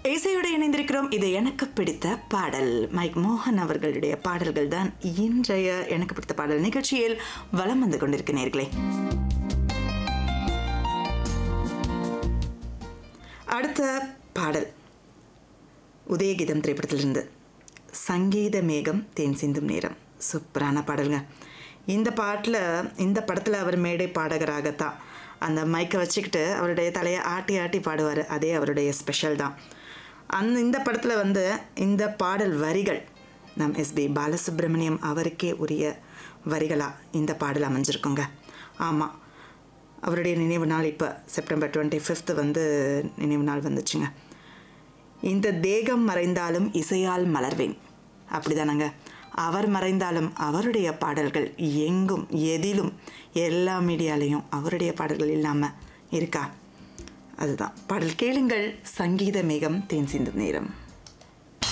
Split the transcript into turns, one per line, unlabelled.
இசையோடு இணைந்திருக்கிறோம் இது எனக்கு பிடித்த பாடல் மைக் மோகன் அவர்களுடைய பாடல்கள் தான் இன்றைய எனக்கு பிடித்த பாடல் நிகழ்ச்சியில் வலம் வந்து கொண்டிருக்க நேர்களே அடுத்த பாடல் உதயகீதம் திரைப்படத்திலிருந்து சங்கீத மேகம் தேன் சிந்தும் நேரம் சூப்பரான பாடலுங்க இந்த பாட்டில் இந்த படத்தில் அவர் மேடை பாடகராகத்தான் அந்த மைக்கை வச்சுக்கிட்டு அவருடைய தலையை ஆட்டி ஆட்டி பாடுவார் அதே அவருடைய ஸ்பெஷல் தான் அந்த இந்த படத்தில் வந்து இந்த பாடல் வரிகள் நம் எஸ்பி பாலசுப்ரமணியம் அவருக்கே உரிய வரிகளாக இந்த பாடல் அமைஞ்சிருக்குங்க ஆமாம் அவருடைய நினைவு நாள் இப்போ செப்டம்பர் டுவெண்ட்டி ஃபிஃப்த்து வந்து நினைவு நாள் வந்துச்சுங்க இந்த தேகம் மறைந்தாலும் இசையால் மலர்வேன் அப்படிதானங்க அவர் மறைந்தாலும் அவருடைய பாடல்கள் எங்கும் எதிலும் எல்லா மீடியாலையும் அவருடைய பாடல்கள் இல்லாமல் இருக்கா அதுதான் பாடல் கேளுங்கள் சங்கீத மேகம் தேன் சிந்தும் நேரம்